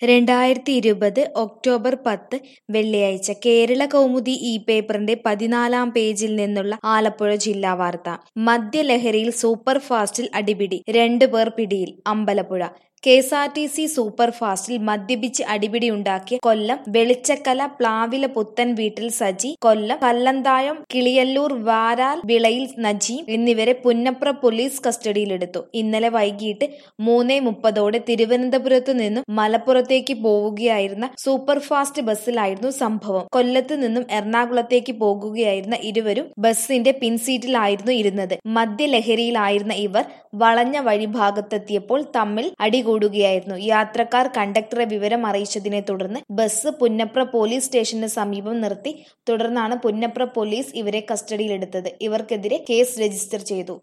രണ്ടായിരത്തി ഇരുപത് ഒക്ടോബർ പത്ത് വെള്ളിയാഴ്ച കേരള കൗമുദി ഈ പേപ്പറിന്റെ പതിനാലാം പേജിൽ നിന്നുള്ള ആലപ്പുഴ ജില്ലാ വാർത്ത മദ്യലഹരിയിൽ സൂപ്പർ ഫാസ്റ്റിൽ അടിപിടി രണ്ടുപേർ പിടിയിൽ Ambalappuzha K S R T C super ഫാസ്റ്റിൽ മദ്യപിച്ച് അടിപിടിയുണ്ടാക്കിയ കൊല്ലം വെളിച്ചക്കല പ്ലാവില പുത്തൻ വീട്ടിൽ സജി കൊല്ലം കല്ലന്തായം കിളിയല്ലൂർ വാരാൽ വിളയിൽ നജീം എന്നിവരെ പുന്നപ്ര പോലീസ് കസ്റ്റഡിയിലെടുത്തു ഇന്നലെ വൈകിട്ട് മൂന്നേ മുപ്പതോടെ തിരുവനന്തപുരത്തു നിന്നും മലപ്പുറത്തേക്ക് പോവുകയായിരുന്ന സൂപ്പർ ഫാസ്റ്റ് ബസ്സിലായിരുന്നു സംഭവം കൊല്ലത്ത് നിന്നും എറണാകുളത്തേക്ക് പോകുകയായിരുന്ന ഇരുവരും ബസ്സിന്റെ പിൻസീറ്റിലായിരുന്നു ഇരുന്നത് മദ്യലഹരിയിലായിരുന്ന ഇവർ വളഞ്ഞ വഴിഭാഗത്തെത്തിയപ്പോൾ തമ്മിൽ അടികൂടുകയായിരുന്നു യാത്രക്കാർ കണ്ടക്ടറെ വിവരം അറിയിച്ചതിനെ തുടർന്ന് ബസ് പുന്നപ്ര പോലീസ് സ്റ്റേഷന് സമീപം നിർത്തി തുടർന്നാണ് പുന്നപ്ര പോലീസ് ഇവരെ കസ്റ്റഡിയിലെടുത്തത് ഇവർക്കെതിരെ കേസ് രജിസ്റ്റർ ചെയ്തു